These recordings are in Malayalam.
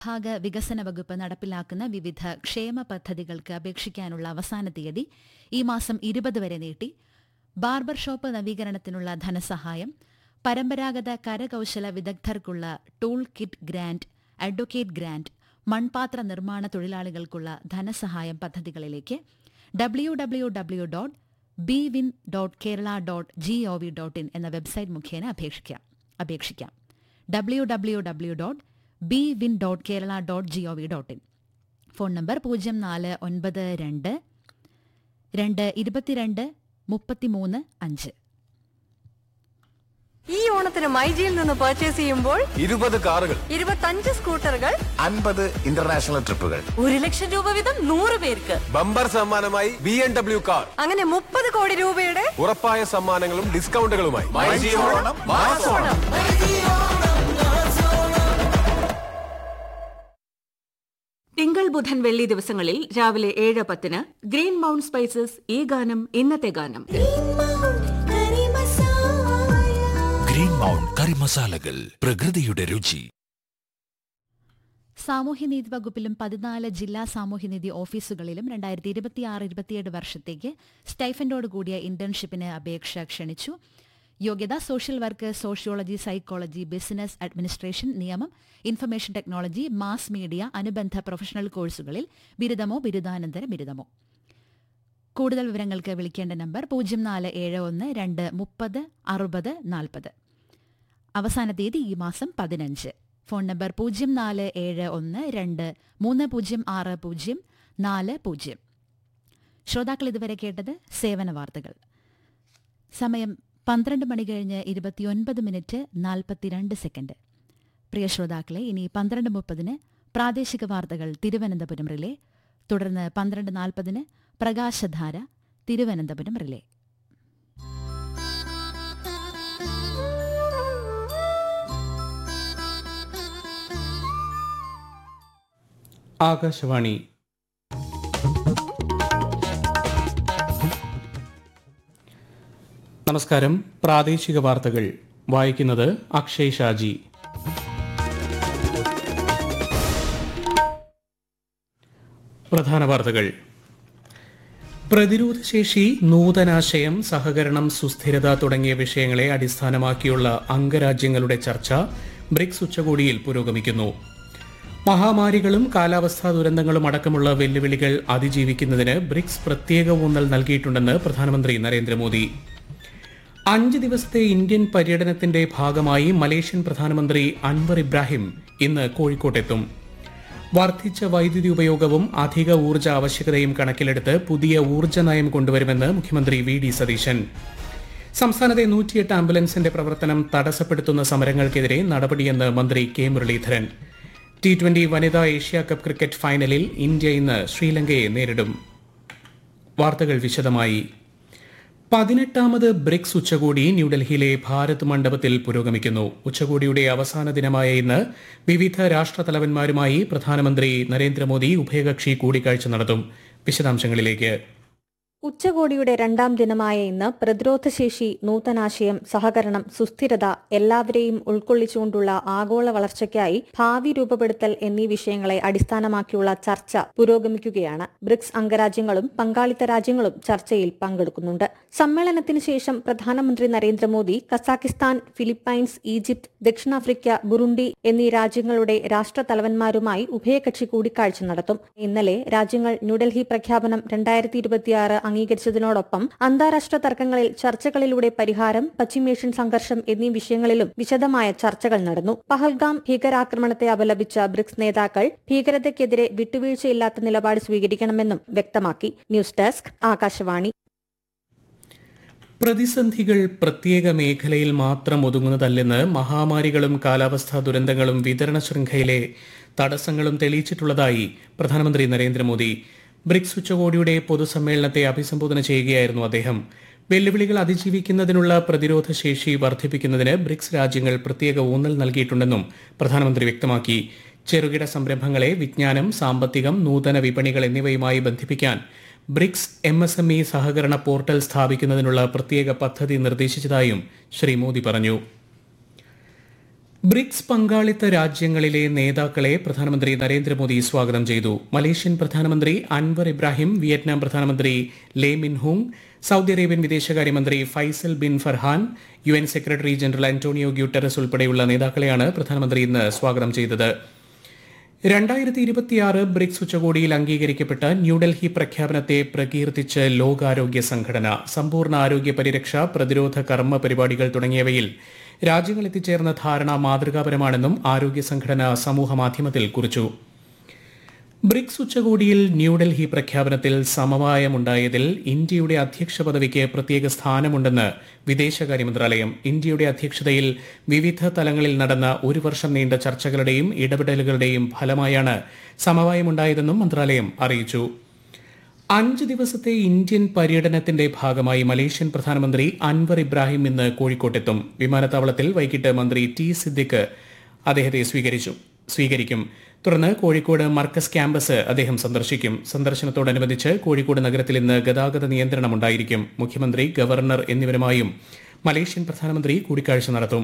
ഭാഗ വികസന വകുപ്പ് നടപ്പിലാക്കുന്ന വിവിധ ക്ഷേമ പദ്ധതികൾക്ക് അപേക്ഷിക്കാനുള്ള അവസാന തീയതി ഈ മാസം ഇരുപത് വരെ നീട്ടി ബാർബർ ഷോപ്പ് നവീകരണത്തിനുള്ള ധനസഹായം പരമ്പരാഗത കരകൌശല വിദഗ്ധർക്കുള്ള tool kit grant advocate grant മൺപാത്ര നിർമ്മാണ തൊഴിലാളികൾക്കുള്ള ധനസഹായം പദ്ധതികളിലേക്ക് W W W dot B win dot Kerala dot G O V dot in എന്ന വെബ്സൈറ്റ് മുഖേന അപേക്ഷിക്കാം അപേക്ഷിക്കാം W W W dot B win dot Kerala dot G O V dot in phone number പൂജ്യം നാല് ഒൻപത് രണ്ട് രണ്ട് ഇരുപത്തിരണ്ട് മുപ്പത്തിമൂന്ന് അഞ്ച് ഈ ഓണത്തിന് മൈജിയിൽ നിന്ന് പർച്ചേസ് ചെയ്യുമ്പോൾ ഇരുപത് കാറുകൾ ഇരുപത്തഞ്ച് സ്കൂട്ടറുകൾ അൻപത് ഇന്റർനാഷണൽ ട്രിപ്പുകൾ ഒരു ലക്ഷം രൂപ വീതം നൂറ് പേർക്ക് ബമ്പർ സമ്മാനമായി ബി എം ഡബ്ല്യു കാർ അങ്ങനെ മുപ്പത് കോടി രൂപയുടെ ഉറപ്പായ സമ്മാനങ്ങളും ഡിസ്കൗണ്ടുകളുമായി തിങ്കൾ ബുധൻ വെള്ളി ദിവസങ്ങളിൽ രാവിലെ ഏഴ് പത്തിന് ഗ്രീൻ മൗണ്ട് സ്പൈസസ് ഈ ഗാനം ഇന്നത്തെ ഗാനം ഗ്രീൻ മൗണ്ട് കറി മസാലകൾ പ്രകൃതിയുടെ രുചി സാമൂഹ്യനീതി വകുപ്പിലും പതിനാല് ജില്ലാ സാമൂഹ്യനീതി ഓഫീസുകളിലും രണ്ടായിരത്തി ഇരുപത്തിയാറ് ഇരുപത്തിയേഴ് വർഷത്തേക്ക് സ്റ്റൈഫൻഡോട് കൂടിയ ഇന്റേൺഷിപ്പിന് അപേക്ഷ ക്ഷണിച്ചു യോഗ്യത social work sociology psychology business administration നിയമം ഇൻഫർമേഷൻ ടെക്നോളജി മാസ് മീഡിയ അനുബന്ധ പ്രൊഫഷണൽ കോഴ്സുകളിൽ ബിരുദമോ ബിരുദാനന്തര ബിരുദമോ കൂടുതൽ വിവരങ്ങൾക്ക് വിളിക്കേണ്ട നമ്പർ പൂജ്യം നാല് ഏഴ് ഒന്ന് രണ്ട് മുപ്പത് അറുപത് നാൽപ്പത് അവസാന തീയതി ഈ മാസം പതിനഞ്ച് ഫോൺ നമ്പർ പൂജ്യം നാല് ഏഴ് ഒന്ന് രണ്ട് മൂന്ന് പൂജ്യം ആറ് പൂജ്യം നാല് പൂജ്യം ശ്രോതാക്കൾ ഇതുവരെ കേട്ടത് സേവന വാർത്തകൾ സമയം പന്ത്രണ്ട് മണി കഴിഞ്ഞ് ഇരുപത്തിയൊൻപത് മിനിറ്റ് നാൽപ്പത്തിരണ്ട് സെക്കൻഡ് പ്രിയ ശ്രോതാക്കളെ ഇനി പന്ത്രണ്ട് മുപ്പതിന് പ്രാദേശിക വാർത്തകൾ തിരുവനന്തപുരം റിലേ തുടർന്ന് പന്ത്രണ്ട് നാൽപ്പതിന് പ്രകാശധാര തിരുവനന്തപുരം റിലേ ആകാശവാണി നമസ്കാരം പ്രാദേശിക വാർത്തകൾ വായിക്കുന്നത് അക്ഷയ് ഷാജി പ്രധാന വാർത്തകൾ പ്രതിരോധശേഷി നൂതനാശയം സഹകരണം സുസ്ഥിരത തുടങ്ങിയ വിഷയങ്ങളെ അടിസ്ഥാനമാക്കിയുള്ള അംഗരാജ്യങ്ങളുടെ ചർച്ച ബ്രിക്സ് ഉച്ചകോടിയിൽ പുരോഗമിക്കുന്നു മഹാമാരികളും കാലാവസ്ഥാ ദുരന്തങ്ങളും അടക്കമുള്ള വെല്ലുവിളികൾ അതിജീവിക്കുന്നതിന് ബ്രിക്സ് പ്രത്യേക ഊന്നൽ നൽകിയിട്ടുണ്ടെന്ന് പ്രധാനമന്ത്രി നരേന്ദ്രമോദി അഞ്ച് ദിവസത്തെ ഇന്ത്യൻ പര്യടനത്തിന്റെ ഭാഗമായി മലേഷ്യൻ പ്രധാനമന്ത്രി അൻവർ ഇബ്രാഹിം ഇന്ന് കോഴിക്കോട്ടെത്തും വർദ്ധിച്ച വൈദ്യുതി ഉപയോഗവും അധിക ഊർജ്ജ ആവശ്യകതയും കണക്കിലെടുത്ത് പുതിയ ഊർജ്ജ നയം കൊണ്ടുവരുമെന്ന് മുഖ്യമന്ത്രി വി ഡി സതീശൻ സംസ്ഥാനത്തെ നൂറ്റിയെട്ട് ആംബുലൻസിന്റെ പ്രവർത്തനം തടസ്സപ്പെടുത്തുന്ന സമരങ്ങൾക്കെതിരെ നടപടിയെന്ന് മന്ത്രി കെ മുരളീധരൻ ടി ട്വന്റി വനിതാ ഏഷ്യ കപ്പ് ക്രിക്കറ്റ് ഫൈനലിൽ ഇന്ത്യ ഇന്ന് ശ്രീലങ്കയെ നേരിടും വാർത്തകൾ വിശദമായി പതിനെട്ടാമത് ബ്രിക്സ് ഉച്ചകോടി ന്യൂഡൽഹിയിലെ ഭാരത് മണ്ഡപത്തിൽ പുരോഗമിക്കുന്നു ഉച്ചകോടിയുടെ അവസാന ദിനമായ ഇന്ന് വിവിധ രാഷ്ട്രതലവന്മാരുമായി പ്രധാനമന്ത്രി നരേന്ദ്രമോദി ഉഭയകക്ഷി കൂടിക്കാഴ്ച നടത്തും വിശദാംശങ്ങളിലേക്ക് ഉച്ചകോടിയുടെ രണ്ടാം ദിനമായ ഇന്ന് പ്രതിരോധശേഷി നൂതനാശയം സഹകരണം സുസ്ഥിരത എല്ലാവരെയും ഉൾക്കൊള്ളിച്ചുകൊണ്ടുള്ള ആഗോള വളർച്ചയ്ക്കായി ഭാവി രൂപപ്പെടുത്തൽ എന്നീ വിഷയങ്ങളെ അടിസ്ഥാനമാക്കിയുള്ള ചർച്ച പുരോഗമിക്കുകയാണ് ബ്രിക്സ് അംഗരാജ്യങ്ങളും പങ്കാളിത്ത രാജ്യങ്ങളും ചർച്ചയിൽ പങ്കെടുക്കുന്നുണ്ട് സമ്മേളനത്തിന് ശേഷം പ്രധാനമന്ത്രി നരേന്ദ്രമോദി കസാക്കിസ്ഥാൻ ഫിലിപ്പൈൻസ് ഈജിപ്ത് ദക്ഷിണാഫ്രിക്ക ബുറുണ്ടി എന്നീ രാജ്യങ്ങളുടെ രാഷ്ട്രതലവന്മാരുമായി ഉഭയകക്ഷി കൂടിക്കാഴ്ച നടത്തും ഇന്നലെ രാജ്യങ്ങൾ ന്യൂഡൽഹി പ്രഖ്യാപനം രണ്ടായിരത്തി ഇരുപത്തിയാറ് അംഗീകരിച്ചതിനോടൊപ്പം അന്താരാഷ്ട്ര തർക്കങ്ങളിൽ ചർച്ചകളിലൂടെ പരിഹാരം പശ്ചിമേഷ്യൻ സംഘർഷം എന്നീ വിഷയങ്ങളിലും വിശദമായ ചർച്ചകൾ നടന്നു പഹൽഗാം ഭീകരാക്രമണത്തെ അപലപിച്ച ബ്രിക്സ് നേതാക്കൾ ഭീകരതയ്ക്കെതിരെ വിട്ടുവീഴ്ചയില്ലാത്ത നിലപാട് സ്വീകരിക്കണമെന്നും വ്യക്തമാക്കി ന്യൂസ് ഡെസ്ക് ആകാശവാണി പ്രതിസന്ധികൾ പ്രത്യേക മേഖലയിൽ മാത്രം ഒതുങ്ങുന്നതല്ലെന്ന് മഹാമാരികളും കാലാവസ്ഥാ ദുരന്തങ്ങളും വിതരണ ശൃംഖലയിലെ തടസ്സങ്ങളും തെളിയിച്ചിട്ടുള്ളതായി പ്രധാനമന്ത്രി നരേന്ദ്രമോദി ബ്രിക്സ് ഉച്ചകോടിയുടെ പൊതുസമ്മേളനത്തെ അഭിസംബോധന ചെയ്യുകയായിരുന്നു അദ്ദേഹം വെല്ലുവിളികൾ അതിജീവിക്കുന്നതിനുള്ള പ്രതിരോധ ശേഷി വർദ്ധിപ്പിക്കുന്നതിന് ബ്രിക്സ് രാജ്യങ്ങൾ പ്രത്യേക ഊന്നൽ നൽകിയിട്ടുണ്ടെന്നും പ്രധാനമന്ത്രി വ്യക്തമാക്കി ചെറുകിട സംരംഭങ്ങളെ വിജ്ഞാനം സാമ്പത്തികം നൂതന വിപണികൾ എന്നിവയുമായി ബന്ധിപ്പിക്കാൻ BRICS M S M E സഹകരണ പോർട്ടൽ സ്ഥാപിക്കുന്നതിനുള്ള പ്രത്യേക പദ്ധതി നിർദ്ദേശിച്ചതായും ശ്രീ മോദി പറഞ്ഞു ബ്രിക്സ് പങ്കാളിത്ത രാജ്യങ്ങളിലെ നേതാക്കളെ പ്രധാനമന്ത്രി നരേന്ദ്രമോദി സ്വാഗതം ചെയ്തു മലേഷ്യൻ പ്രധാനമന്ത്രി അൻവർ ഇബ്രാഹിം വിയറ്റ്നാം പ്രധാനമന്ത്രി ലേ മിൻ ഹുങ് സൌദി അറേബ്യൻ വിദേശകാര്യമന്ത്രി Faisal bin Farhan U N secretary general Antonio Guterres ഉൾപ്പെടെയുള്ള നേതാക്കളെയാണ് പ്രധാനമന്ത്രി ഇന്ന് സ്വാഗതം ചെയ്തത് രണ്ടായിരത്തി ഇരുപത്തിയാറ് ബ്രിക്സ് ഉച്ചകോടിയിൽ അംഗീകരിക്കപ്പെട്ട ന്യൂഡൽഹി പ്രഖ്യാപനത്തെ പ്രകീർത്തിച്ച് ലോകാരോഗ്യ സംഘടന സമ്പൂർണ്ണ ആരോഗ്യ പരിരക്ഷ പ്രതിരോധ കർമ്മ പരിപാടികൾ തുടങ്ങിയവയിൽ രാജ്യങ്ങൾ എത്തിച്ചേർന്ന ധാരണ മാതൃകാപരമാണെന്നും ആരോഗ്യ സംഘടന സമൂഹമാധ്യമത്തിൽ കുറിച്ചു ബ്രിക്സ് ഉച്ചകോടിയിൽ ന്യൂഡൽഹി പ്രഖ്യാപനത്തിൽ സമവായമുണ്ടായതിൽ ഇന്ത്യയുടെ അധ്യക്ഷ പദവിക്ക് പ്രത്യേക സ്ഥാനമുണ്ടെന്ന് വിദേശകാര്യ മന്ത്രാലയം ഇന്ത്യയുടെ അധ്യക്ഷതയിൽ വിവിധ തലങ്ങളിൽ നടന്ന ഒരു വർഷം നീണ്ട ചർച്ചകളുടെയും ഇടപെടലുകളുടെയും ഫലമായാണ് സമവായമുണ്ടായതെന്നും മന്ത്രാലയം അറിയിച്ചു അഞ്ച് ദിവസത്തെ ഇന്ത്യൻ പര്യടനത്തിന്റെ ഭാഗമായി മലേഷ്യൻ പ്രധാനമന്ത്രി അൻവർ ഇബ്രാഹിം ഇന്ന് കോഴിക്കോട്ടെത്തും വിമാനത്താവളത്തിൽ വൈകിട്ട് മന്ത്രി ടി സിദ്ദിഖ് അദ്ദേഹത്തെ സ്വീകരിച്ചു സ്വീകരിക്കും തുടർന്ന് കോഴിക്കോട് മർക്കസ് ക്യാമ്പസ് അദ്ദേഹം സന്ദർശിക്കും സന്ദർശനത്തോടനുബന്ധിച്ച് കോഴിക്കോട് നഗരത്തിൽ ഇന്ന് ഗതാഗത നിയന്ത്രണമുണ്ടായിരിക്കും മുഖ്യമന്ത്രി ഗവർണർ എന്നിവരുമായും മലേഷ്യൻ പ്രധാനമന്ത്രി കൂടിക്കാഴ്ച നടത്തും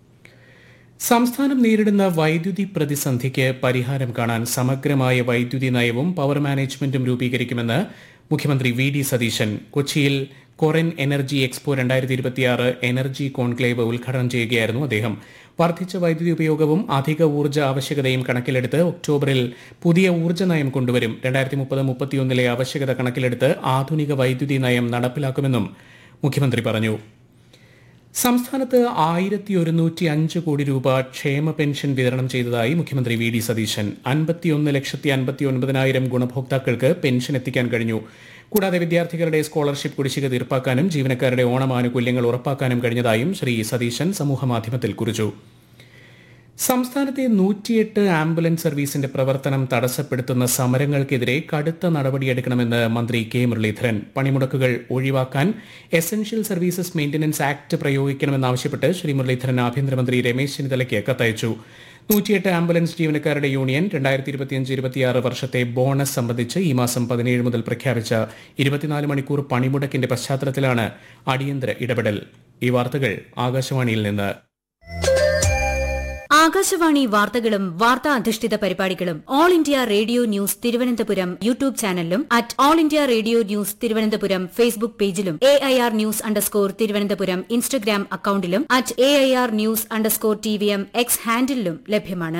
സംസ്ഥാനം നേരിടുന്ന വൈദ്യുതി പ്രതിസന്ധിക്ക് പരിഹാരം കാണാൻ സമഗ്രമായ വൈദ്യുതി നയവും പവർ മാനേജ്മെന്റും രൂപീകരിക്കുമെന്ന് മുഖ്യമന്ത്രി വി ഡി സതീശൻ കൊച്ചിയിൽ കൊറിൻ എനർജി എക്സ്പോ രണ്ടായിരത്തി ഇരുപത്തിയാറ് എനർജി കോൺക്ലേവ് ഉദ്ഘാടനം ചെയ്യുകയായിരുന്നു അദ്ദേഹം വർദ്ധിച്ച വൈദ്യുതി ഉപയോഗവും അധിക ഊർജ്ജ ആവശ്യകതയും കണക്കിലെടുത്ത് ഒക്ടോബറിൽ പുതിയ ഊർജ്ജ നയം കൊണ്ടുവരും രണ്ടായിരത്തി മുപ്പത് മുപ്പത്തിയൊന്നിലെ ആവശ്യകത കണക്കിലെടുത്ത് ആധുനിക വൈദ്യുതി നയം നടപ്പിലാക്കുമെന്നും മുഖ്യമന്ത്രി പറഞ്ഞു സംസ്ഥാനത്ത് ആയിരത്തി ഒരുന്നൂറ്റി അഞ്ച് കോടി രൂപ ക്ഷേമ പെൻഷൻ വിതരണം ചെയ്തതായി മുഖ്യമന്ത്രി വി ഡി സതീശൻ അൻപത്തിയൊന്ന് ലക്ഷത്തി അൻപത്തി ഒൻപതിനായിരം ഗുണഭോക്താക്കൾക്ക് പെൻഷൻ എത്തിക്കാൻ കഴിഞ്ഞു കൂടാതെ വിദ്യാർത്ഥികളുടെ സ്കോളർഷിപ്പ് കുടിശ്ശിക തീർപ്പാക്കാനും ജീവനക്കാരുടെ ഓണം ആനുകൂല്യങ്ങൾ ഉറപ്പാക്കാനും കഴിഞ്ഞതായും ശ്രീ സതീശൻ സമൂഹമാധ്യമത്തിൽ കുറിച്ചു സംസ്ഥാനത്തെ നൂറ്റിയെട്ട് ആംബുലൻസ് സർവീസിന്റെ പ്രവർത്തനം തടസ്സപ്പെടുത്തുന്ന സമരങ്ങൾക്കെതിരെ കടുത്ത നടപടിയെടുക്കണമെന്ന് മന്ത്രി കെ മുരളീധരൻ പണിമുടക്കുകൾ ഒഴിവാക്കാൻ എസൻഷ്യൽ സർവീസസ് മെയിന്റനൻസ് ആക്ട് പ്രയോഗിക്കണമെന്നാവശ്യപ്പെട്ട് ശ്രീ മുരളീധരൻ ആഭ്യന്തരമന്ത്രി രമേശ് ചെന്നിത്തലയ്ക്ക് കത്തയച്ചു നൂറ്റിയെട്ട് ആംബുലൻസ് ജീവനക്കാരുടെ യൂണിയൻ രണ്ടായിരത്തി ഇരുപത്തിയഞ്ച് ഇരുപത്തിയാറ് വർഷത്തെ ബോണസ് സംബന്ധിച്ച് ഈ മാസം പതിനേഴ് മുതൽ പ്രഖ്യാപിച്ച ഇരുപത്തിനാല് മണിക്കൂർ പണിമുടക്കിന്റെ പശ്ചാത്തലത്തിലാണ് അടിയന്തര ഇടപെടൽ ഈ വാർത്തകൾ ആകാശവാണിയിൽ നിന്ന് ആകാശവാണി വാർത്തകളും വാർത്താ അധിഷ്ഠിത പരിപാടികളും all India radio news Thiruvananthapuram YouTube ചാനലിലും at all India radio news Thiruvananthapuram Facebook പേജിലും A I R news underscore Thiruvananthapuram Instagram അക്കൌണ്ടിലും at A I R news underscore T V M X ഹാൻഡിലും ലഭ്യമാണ്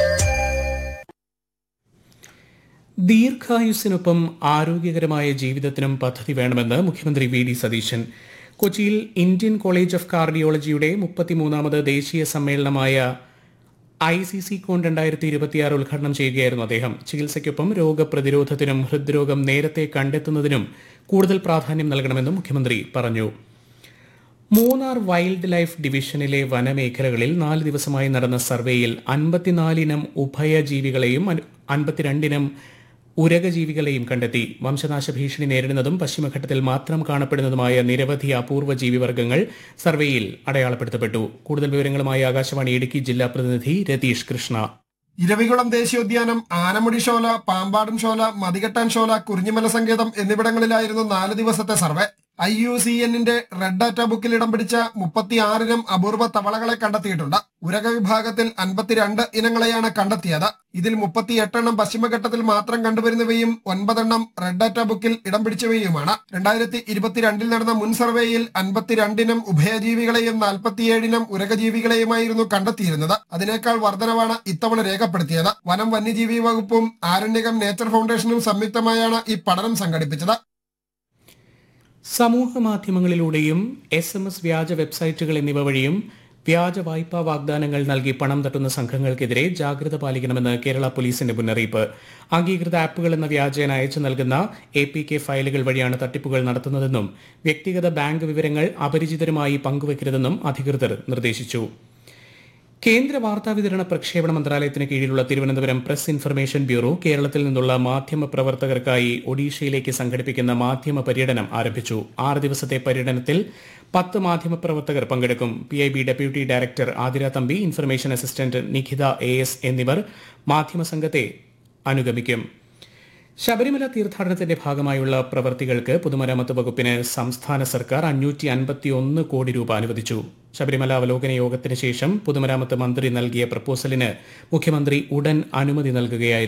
ദീർഘായുസ്സിനൊപ്പം ആരോഗ്യകരമായ ജീവിതത്തിനും പദ്ധതി വേണമെന്ന് മുഖ്യമന്ത്രി വി ഡി സതീശൻ കൊച്ചിയിൽ ഇന്ത്യൻ കോളേജ് ഓഫ് കാർഡിയോളജിയുടെ മുപ്പത്തിമൂന്നാമത് ദേശീയ സമ്മേളനമായ ഐ സി സി കോൺ രണ്ടായിരത്തി ഇരുപത്തിയാറ് ഉദ്ഘാടനം ചെയ്യുകയായിരുന്നു അദ്ദേഹം ചികിത്സയ്ക്കൊപ്പം രോഗപ്രതിരോധത്തിനും ഹൃദ്രോഗം നേരത്തെ കണ്ടെത്തുന്നതിനും കൂടുതൽ പ്രാധാന്യം നൽകണമെന്നും മുഖ്യമന്ത്രി പറഞ്ഞു മൂന്നാർ വൈൽഡ് ലൈഫ് ഡിവിഷനിലെ വനമേഖലകളിൽ നാല് ദിവസമായി നടന്ന സർവേയിൽ അൻപത്തിനാലിനം ഉഭയജീവികളെയും അൻ- അൻപത്തിരണ്ടിനം ഉരകജീവികളെയും കണ്ടെത്തി വംശനാശ ഭീഷണി നേരിടുന്നതും പശ്ചിമഘട്ടത്തിൽ മാത്രം കാണപ്പെടുന്നതുമായ നിരവധി അപൂർവ ജീവിവർഗ്ഗങ്ങൾ സർവേയിൽ അടയാളപ്പെടുത്തപ്പെട്ടു കൂടുതൽ വിവരങ്ങളുമായി ആകാശവാണി ഇടുക്കി ജില്ലാ പ്രതിനിധി രതീഷ് കൃഷ്ണ ഇരവികുളം ദേശീയോദ്യാനം ആനമുടി ഷോല പാമ്പാടും ഷോല മതികെട്ടാൻ ഷോല കുറിഞ്ഞിമല സങ്കേതം എന്നിവിടങ്ങളിലായിരുന്നു നാല് ദിവസത്തെ സർവേ ഐ യു സി എന്നിന്റെ റെഡ് ഡാറ്റ ബുക്കിൽ ഇടം പിടിച്ച മുപ്പത്തിയാറിനം അപൂർവ തവളകളെ കണ്ടെത്തിയിട്ടുണ്ട് ഉരക വിഭാഗത്തിൽ അൻപത്തിരണ്ട് ഇനങ്ങളെയാണ് കണ്ടെത്തിയത് ഇതിൽ മുപ്പത്തിയെട്ടെണ്ണം പശ്ചിമഘട്ടത്തിൽ മാത്രം കണ്ടുവരുന്നവയും ഒൻപതെണ്ണം റെഡ് ഡാറ്റ ബുക്കിൽ ഇടം പിടിച്ചവയുമാണ് രണ്ടായിരത്തി ഇരുപത്തിരണ്ടിൽ നടന്ന മുൻ സർവേയിൽ അൻപത്തിരണ്ടിനം ഉഭയജീവികളെയും നാൽപ്പത്തിയേഴിനം ഉരകജീവികളെയുമായിരുന്നു കണ്ടെത്തിയിരുന്നത് അതിനേക്കാൾ വർധനവാണ് ഇത്തവണ രേഖപ്പെടുത്തിയത് വനം വന്യജീവി വകുപ്പും ആരണ്യകം നേച്ചർ ഫൗണ്ടേഷനും സംയുക്തമായാണ് ഈ പഠനം സംഘടിപ്പിച്ചത് സമൂഹ മാധ്യമങ്ങളിലൂടെയും എസ് എം എസ് വ്യാജ വെബ്സൈറ്റുകൾ എന്നിവ വഴിയും വ്യാജ വായ്പാ വാഗ്ദാനങ്ങൾ നൽകി പണം തട്ടുന്ന സംഘങ്ങൾക്കെതിരെ ജാഗ്രത പാലിക്കണമെന്ന് കേരള പോലീസിന്റെ മുന്നറിയിപ്പ് അംഗീകൃത ആപ്പുകൾ എന്ന വ്യാജേന അയച്ചു നൽകുന്ന എ പി കെ ഫയലുകൾ വഴിയാണ് തട്ടിപ്പുകൾ നടത്തുന്നതെന്നും വ്യക്തിഗത ബാങ്ക് വിവരങ്ങൾ അപരിചിതരുമായി പങ്കുവയ്ക്കരുതെന്നും അധികൃതർ നിർദ്ദേശിച്ചു കേന്ദ്ര വാർത്താവിതരണ പ്രക്ഷേപണ മന്ത്രാലയത്തിന് കീഴിലുള്ള തിരുവനന്തപുരം പ്രസ് ഇൻഫർമേഷൻ ബ്യൂറോ കേരളത്തിൽ നിന്നുള്ള മാധ്യമ പ്രവർത്തകർക്കായി ഒഡീഷയിലേക്ക് സംഘടിപ്പിക്കുന്ന മാധ്യമ പര്യടനം ആരംഭിച്ചു ആറ് ദിവസത്തെ പര്യടനത്തിൽ പത്ത് മാധ്യമ പ്രവർത്തകർ പങ്കെടുക്കും P I B deputy director Athira Thampi information assistant Nikhitha A S എന്നിവർ മാധ്യമ സംഘത്തെ അനുഗമിക്കും ശബരിമല തീർത്ഥാടനത്തിന്റെ ഭാഗമായുള്ള പ്രവൃത്തികൾക്ക് പൊതുമരാമത്ത് വകുപ്പിന് സംസ്ഥാന സർക്കാർ അഞ്ഞൂറ്റി അൻപത്തിയൊന്ന് കോടി രൂപ അനുവദിച്ചു ശബരിമല അവലോകന യോഗത്തിന് ശേഷം പൊതുമരാമത്ത് മന്ത്രി നൽകിയ പ്രപ്പോസലിന് മുഖ്യമന്ത്രി ഉടൻ അനുമതി നൽകുകയായിരുന്നു